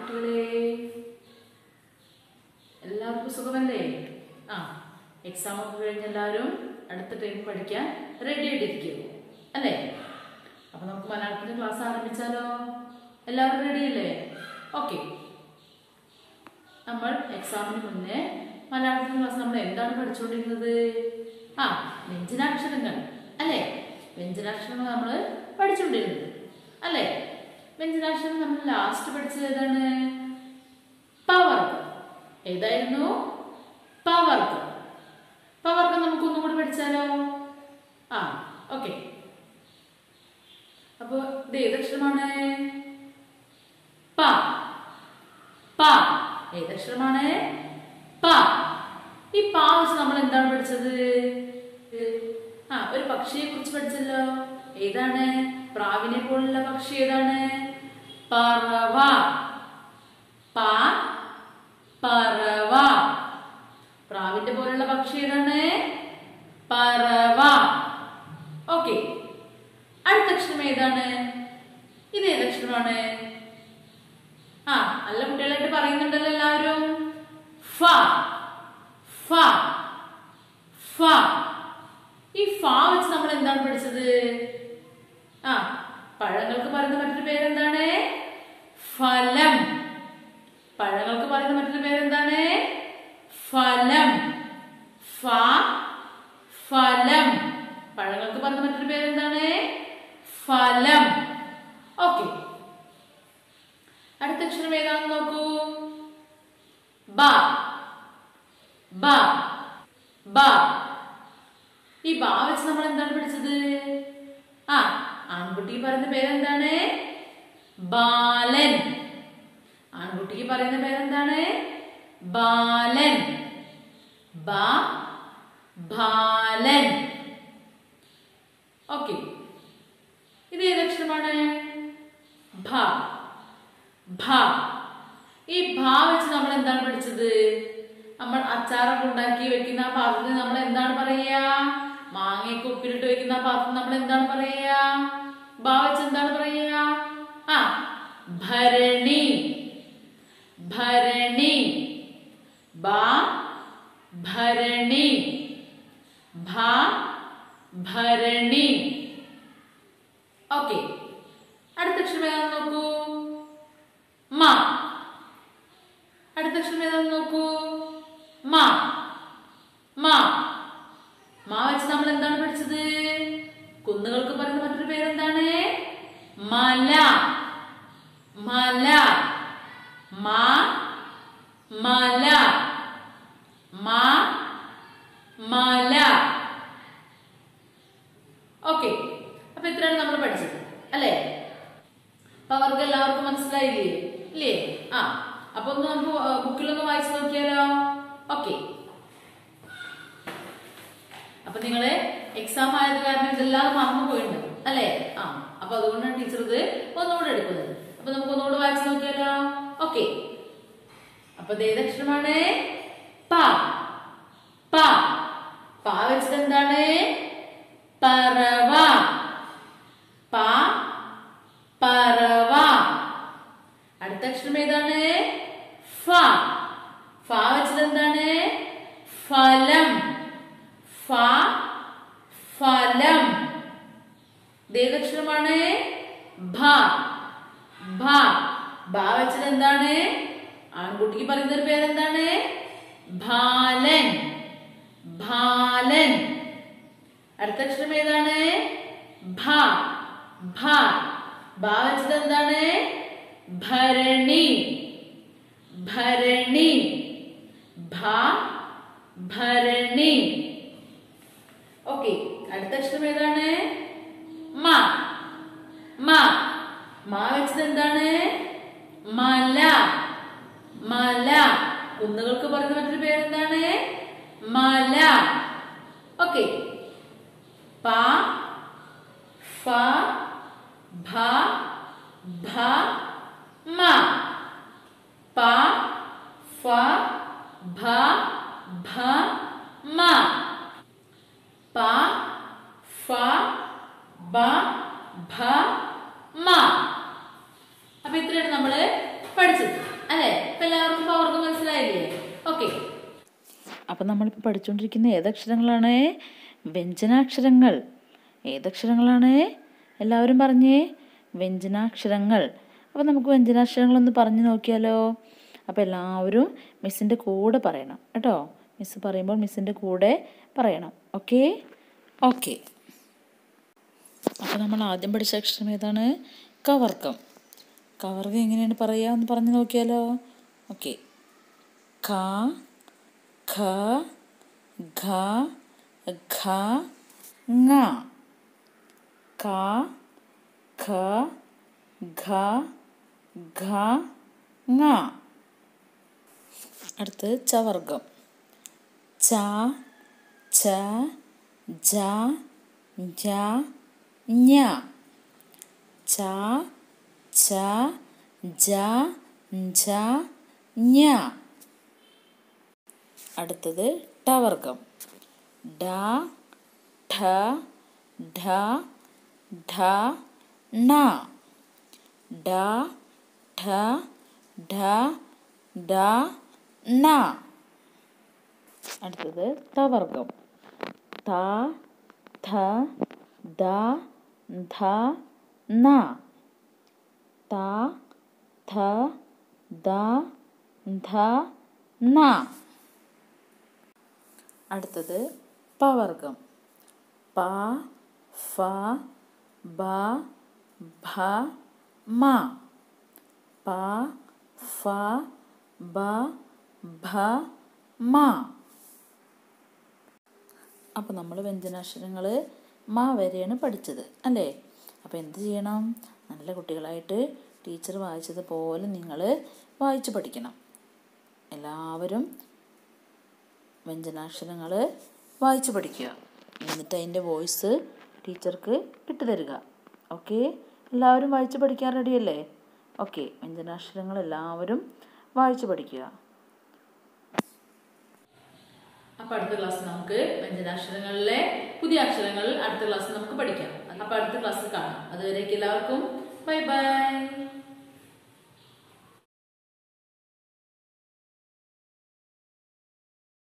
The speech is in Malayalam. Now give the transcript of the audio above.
കുട്ടികളെ എല്ലാവർക്കും സുഖമല്ലേ ആ എക്സാം ഒക്കെ കഴിഞ്ഞ് എല്ലാവരും അടുത്ത ടൈം പഠിക്കാൻ റെഡി ആയിട്ടിരിക്കുന്നു അല്ലേ അപ്പൊ നമുക്ക് മലയാളത്തിന്റെ ക്ലാസ് ആരംഭിച്ചാലോ എല്ലാവരും റെഡിയല്ലേ ഓക്കെ നമ്മൾ എക്സാമിന് മുന്നേ മലയാളത്തിന്റെ ക്ലാസ് നമ്മൾ എന്താണ് പഠിച്ചുകൊണ്ടിരുന്നത് ആ വ്യഞ്ജനാക്ഷരങ്ങൾ അല്ലേ വ്യഞ്ജനാക്ഷരങ്ങൾ നമ്മൾ പഠിച്ചുകൊണ്ടിരുന്നത് അല്ലേ വ്യഞ്ജനാക്ഷരം നമ്മൾ ലാസ്റ്റ് പഠിച്ചത് ഏതാണ് പവർ ഏതായിരുന്നു പവർക്ക് പവർക്ക് നമുക്കൊന്നും കൂടി പഠിച്ചാലോ ആ ഓക്കെ അപ്പോ ഇത് ഏതക്ഷരമാണ് പ പ ഏതക്ഷരമാണ് പ ഈ പ വെച്ച് നമ്മൾ എന്താണ് പഠിച്ചത് ആ ഒരു പക്ഷിയെ കുറിച്ച് പഠിച്ചല്ലോ ഏതാണ് പ്രാവിനെ പോലുള്ള പക്ഷി ഏതാണ് പറവ പ പറവ പ്രാവിന്റെ പോലുള്ള പക്ഷി ഏതാണ് പറവ ഓക്കെ അടുത്ത അക്ഷരം ഏതാണ് ഇത് ഏതക്ഷരമാണ് ആ നല്ല കുട്ടികളായിട്ട് പറയുന്നുണ്ടല്ലോ എല്ലാവരും ഫ ഫ ഫ ഈ ഫ വെച്ച് നമ്മൾ എന്താണ് പഠിച്ചത് ആ പഴങ്ങൾക്ക് പറയുന്ന മറ്റൊരു പേരെന്താണ് ഫലം പഴങ്ങൾക്ക് പറയുന്ന മറ്റൊരു പേരെന്താണ് ഫലം ഫ ഫലം പഴങ്ങൾക്ക് പറയുന്ന മറ്റൊരു പേരെന്താണ് ഫലം ഓക്കെ അടുത്ത അക്ഷരം ഏതാണെന്ന് നോക്കൂ ബ ബ ബ ഈ ബാ വെച്ച് നമ്മൾ എന്താണ് പഠിച്ചത് ആ ആൺകുട്ടിക്ക് പറയുന്ന പേരെന്താണ് ബാലൻ ആൺകുട്ടിക്ക് പറയുന്ന പേരെന്താണ് ബാലൻ ബ ബാലൻ ഓക്കെ ഇത് ഏതക്ഷരമാണ് ഭ ഭ ഈ ഭ വെച്ച് നമ്മൾ എന്താണ് പഠിച്ചത് നമ്മൾ അച്ചാറൊക്കെ ഉണ്ടാക്കി വെക്കുന്ന ആ പാത്രത്തിന് നമ്മൾ എന്താണ് പറയുക മാങ്ങയൊക്കെ ഉപ്പിലിട്ട് വെക്കുന്ന ആ പാത്രം നമ്മൾ എന്താണ് പറയുക ഭ വെച്ച് എന്താണ് പറയുക ആ ഭരണി ഭരണി ബ ഭരണി ഭ ഭരണി ഓക്കെ അടുത്ത അക്ഷരം ഏതാണെന്ന് നോക്കൂ മ അടുത്ത അക്ഷരം ഏതാണെന്ന് നോക്കൂ മ മ മ വെച്ച് നമ്മൾ എന്താണ് പഠിച്ചത് കുന്നുകൾക്ക് പറയുന്ന മറ്റൊരു പേരെന്താണ് മല മല മ മല മ മല ഓക്കെ അപ്പൊ ഇത്രയാണ് നമ്മൾ പഠിച്ചത് അല്ലേ അപ്പൊ അവർക്ക് എല്ലാവർക്കും മനസ്സിലായില്ലേ ഇല്ലേ ആ അപ്പൊ ഒന്ന് നമുക്ക് ബുക്കിലൊന്ന് വായിച്ചു നോക്കിയാലോ ഓക്കെ അപ്പൊ നിങ്ങള് എക്സാം ആയത് കാരണം ഇതെല്ലാം മറന്നു പോയിട്ടുണ്ട് അല്ലേ ആ അപ്പൊ അതുകൊണ്ടാണ് ടീച്ചർ ഇത് ഒന്നുകൂടെ എടുക്കുന്നത് അപ്പൊ നമുക്ക് ഒന്നുകൂടെ വായിച്ചു നോക്കിയാലോ ഓക്കെ അപ്പൊ ഇത് ഏതക്ഷരമാണ് പ പ പ വെച്ചത് എന്താണ് പറവ പ പറവ അടുത്ത അക്ഷരം ഏതാണ് ഫ ഫ വെച്ചത് എന്താണ് ഫലം ഫ ഫലം ദേവക്ഷരമാണ് ഭ ഭ ഭ വെച്ചത് എന്താണ് ആൺകുട്ടിക്ക് പറയുന്ന ഒരു പേരെന്താണ് ബാലൻ ബാലൻ അടുത്ത അക്ഷരം ഏതാണ് ഭ ഭ ഭ വെച്ചത് എന്താണ് ഭരണി ഭരണി ഭ ഭരണി ഓക്കെ അടുത്ത അക്ഷരം ഏതാണ് മ മ മ വെച്ചത് എന്താണ് മല മല കുന്നുകൾക്ക് പറയുന്ന മറ്റൊരു പേരെന്താണ് മല ഓക്കെ പ ഫ ഭ ഭ മ പ ഫ ഭ ഭ മ പ ഫ ബ ഭ മ അപ്പൊ ഇത്രയാണ് നമ്മള് പഠിച്ചത് അപ്പം നമ്മളിപ്പോൾ പഠിച്ചുകൊണ്ടിരിക്കുന്ന ഏതക്ഷരങ്ങളാണ് വ്യഞ്ജനാക്ഷരങ്ങൾ ഏതക്ഷരങ്ങളാണ് എല്ലാവരും പറഞ്ഞേ വ്യഞ്ജനാക്ഷരങ്ങൾ അപ്പോൾ നമുക്ക് വ്യഞ്ജനാക്ഷരങ്ങളൊന്ന് പറഞ്ഞു നോക്കിയാലോ അപ്പോൾ എല്ലാവരും മിസ്സിൻ്റെ കൂടെ പറയണം കേട്ടോ മിസ്സ് പറയുമ്പോൾ മിസ്സിൻ്റെ കൂടെ പറയണം ഓക്കെ ഓക്കെ അപ്പോൾ നമ്മൾ ആദ്യം പഠിച്ച അക്ഷരം ഏതാണ് കവർക്കം കവർക്കം എങ്ങനെയാണ് പറയുക എന്ന് പറഞ്ഞു നോക്കിയാലോ ഓക്കെ ക ഖ ഘ ഘ ങ ക ഖ ഘ ഘ ങ അടുത്ത് ചവർഗം ച ച ജ ജ ഞ ച ച ജ ജ ഞ അടുത്തത് ടവർഗം ഡ ഠ ഢ ഢ ണ ഡ ഠ ഢ ഡ ണ അടുത്തത് തവർഗം ത ഥ ദ ധ ന ത ഥ ദ ധ ന അടുത്തത് പവർഗം പ ഫ ബ ഭ മ പ ഫ ബ ഭ മ അപ്പോൾ നമ്മൾ വ്യഞ്ജനാക്ഷരങ്ങൾ മ വരെയാണ് പഠിച്ചത് അല്ലേ അപ്പോൾ എന്ത് ചെയ്യണം നല്ല കുട്ടികളായിട്ട് ടീച്ചർ വായിച്ചതുപോലെ നിങ്ങൾ വായിച്ച് പഠിക്കണം എല്ലാവരും വ്യഞ്ജനാക്ഷരങ്ങൾ വായിച്ച് പഠിക്കുക എന്നിട്ട് അതിൻ്റെ വോയിസ് ടീച്ചർക്ക് ഇട്ടുതരിക ഓക്കെ എല്ലാവരും വായിച്ച് പഠിക്കാൻ റെഡിയല്ലേ ഓക്കെ വ്യഞ്ജനാക്ഷരങ്ങൾ എല്ലാവരും വായിച്ച് പഠിക്കുക അപ്പൊ അടുത്ത ക്ലാസ് നമുക്ക് വ്യഞ്ജനാക്ഷരങ്ങളിലെ പുതിയ അക്ഷരങ്ങൾ അടുത്ത ക്ലാസ് നമുക്ക് പഠിക്കാം അപ്പൊ അടുത്ത ക്ലാസ് കാണാം അതുവരേക്ക് എല്ലാവർക്കും ബൈ ബൈ